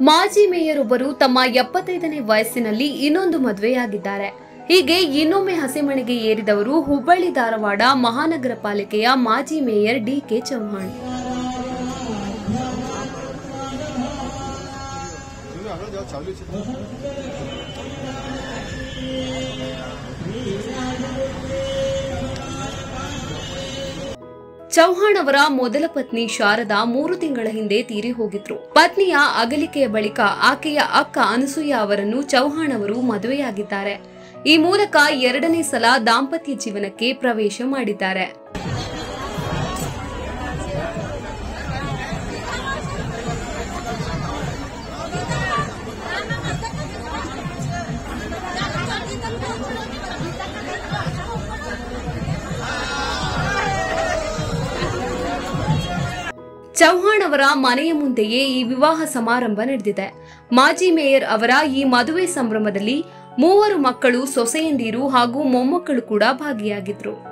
ಮಾಜಿ ಮೇಯರ್ ಒಬ್ಬರು ತಮ್ಮ ಎಪ್ಪತ್ತೈದನೇ ವಯಸ್ಸಿನಲ್ಲಿ ಇನ್ನೊಂದು ಮದುವೆಯಾಗಿದ್ದಾರೆ ಹೀಗೆ ಇನ್ನೊಮ್ಮೆ ಹಸೆಮಣೆಗೆ ಏರಿದವರು ಹುಬ್ಬಳ್ಳಿ ಧಾರವಾಡ ಮಹಾನಗರ ಪಾಲಿಕೆಯ ಮಾಜಿ ಮೇಯರ್ ಡಿಕೆ ಚೌಹಾಣ್ ಚೌಹಾಣ್ ಅವರ ಮೊದಲ ಪತ್ನಿ ಶಾರದಾ ಮೂರು ತಿಂಗಳ ಹಿಂದೆ ತೀರಿ ಹೋಗಿದ್ರು ಪತ್ನಿಯ ಅಗಲಿಕೆಯ ಬಳಿಕ ಆಕೆಯ ಅಕ್ಕ ಅನಸೂಯ ಅವರನ್ನು ಚೌಹಾಣ್ ಅವರು ಮದುವೆಯಾಗಿದ್ದಾರೆ ಈ ಮೂಲಕ ಎರಡನೇ ಸಲ ದಾಂಪತ್ಯ ಜೀವನಕ್ಕೆ ಪ್ರವೇಶ ಮಾಡಿದ್ದಾರೆ ಚೌಹಾಣ್ ಅವರ ಮನೆಯ ಮುಂದೆಯೇ ಈ ವಿವಾಹ ಸಮಾರಂಭ ನಡೆದಿದೆ ಮಾಜಿ ಮೇಯರ್ ಅವರ ಈ ಮದುವೆ ಸಂಭ್ರಮದಲ್ಲಿ ಮೂವರು ಮಕ್ಕಳು ಸೊಸೆಯಂದಿರು ಹಾಗೂ ಮೊಮ್ಮಕ್ಕಳು ಕೂಡ ಭಾಗಿಯಾಗಿದ್ರು